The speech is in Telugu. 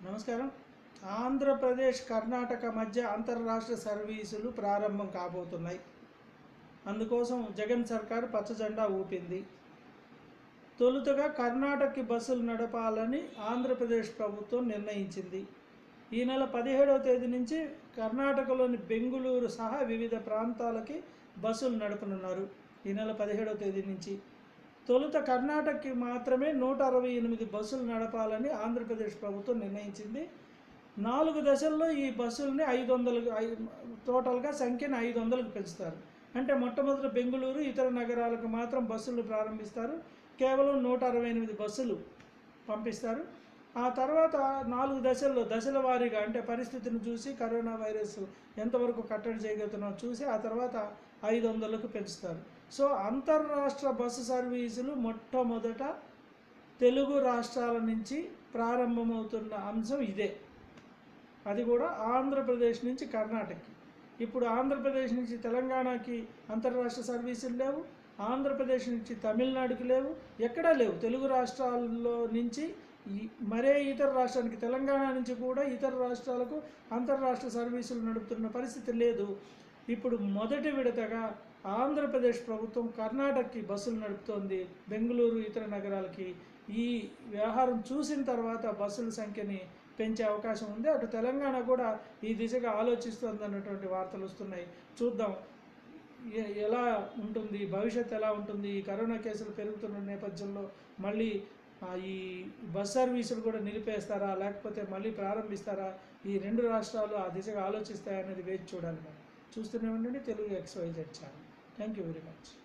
నమస్కారం ఆంధ్రప్రదేశ్ కర్ణాటక మధ్య అంతర్రాష్ట్ర సర్వీసులు ప్రారంభం కాబోతున్నాయి అందుకోసం జగన్ సర్కార్ పచ్చజెండా ఊపింది తొలుతగా కర్ణాటకకి బస్సులు నడపాలని ఆంధ్రప్రదేశ్ ప్రభుత్వం నిర్ణయించింది ఈ నెల పదిహేడవ తేదీ నుంచి కర్ణాటకలోని బెంగుళూరు సహా వివిధ ప్రాంతాలకి బస్సులు నడపనున్నారు ఈ నెల పదిహేడవ తేదీ నుంచి తొలుత కర్ణాటకకి మాత్రమే నూట అరవై ఎనిమిది బస్సులు నడపాలని ఆంధ్రప్రదేశ్ ప్రభుత్వం నిర్ణయించింది నాలుగు దశల్లో ఈ బస్సుల్ని ఐదు వందలకు ఐ- టోటల్గా సంఖ్యను ఐదు వందలకు పెంచుతారు అంటే మొట్టమొదటి బెంగళూరు ఇతర నగరాలకు మాత్రం బస్సులు ప్రారంభిస్తారు కేవలం నూట అరవై ఎనిమిది బస్సులు పంపిస్తారు ఆ తర్వాత నాలుగు దశల్లో దశల వారీగా అంటే పరిస్థితిని చూసి కరోనా వైరస్ ఎంతవరకు కట్టడి చేయగలుగుతున్నామో చూసి ఆ తర్వాత ఐదు వందలకు పెంచుతారు సో అంతర్రాష్ట్ర బస్సు సర్వీసులు మొట్టమొదట తెలుగు రాష్ట్రాల నుంచి ప్రారంభమవుతున్న అంశం ఇదే అది కూడా ఆంధ్రప్రదేశ్ నుంచి కర్ణాటకకి ఇప్పుడు ఆంధ్రప్రదేశ్ నుంచి తెలంగాణకి అంతర్రాష్ట్ర సర్వీసులు లేవు ఆంధ్రప్రదేశ్ నుంచి తమిళనాడుకి లేవు ఎక్కడా లేవు తెలుగు రాష్ట్రాల్లో నుంచి ఈ- మరే ఇతర రాష్ట్రానికి తెలంగాణ నుంచి కూడా ఇతర రాష్ట్రాలకు అంతర్రాష్ట్ర సర్వీసులు నడుపుతున్న పరిస్థితి లేదు ఇప్పుడు మొదటి విడతగా ఆంధ్రప్రదేశ్ ప్రభుత్వం కర్ణాటకకి బస్సులు నడుపుతోంది బెంగళూరు ఇతర నగరాలకి ఈ వ్యవహారం చూసిన తర్వాత బస్సుల సంఖ్యని పెంచే అవకాశం ఉంది అటు తెలంగాణ కూడా ఈ దిశగా ఆలోచిస్తుంది అన్నటువంటి వార్తలు వస్తున్నాయి చూద్దాం ఎ- ఎలా ఉంటుంది భవిష్యత్ ఎలా ఉంటుంది ఈ కరోనా కేసులు పెరుగుతున్న నేపథ్యంలో మళ్ళీ ఆ, ఈ బస్ సర్వీసులు కూడా నిలిపేస్తారా లేకపోతే మళ్ళీ ప్రారంభిస్తారా ఈ రెండు రాష్ట్రాలు ఆ దిశగా ఆలోచిస్తాయనేది వేచి చూడాలి మనం చూస్తూనే ఉండండి Telugu XYZ channel thank you very much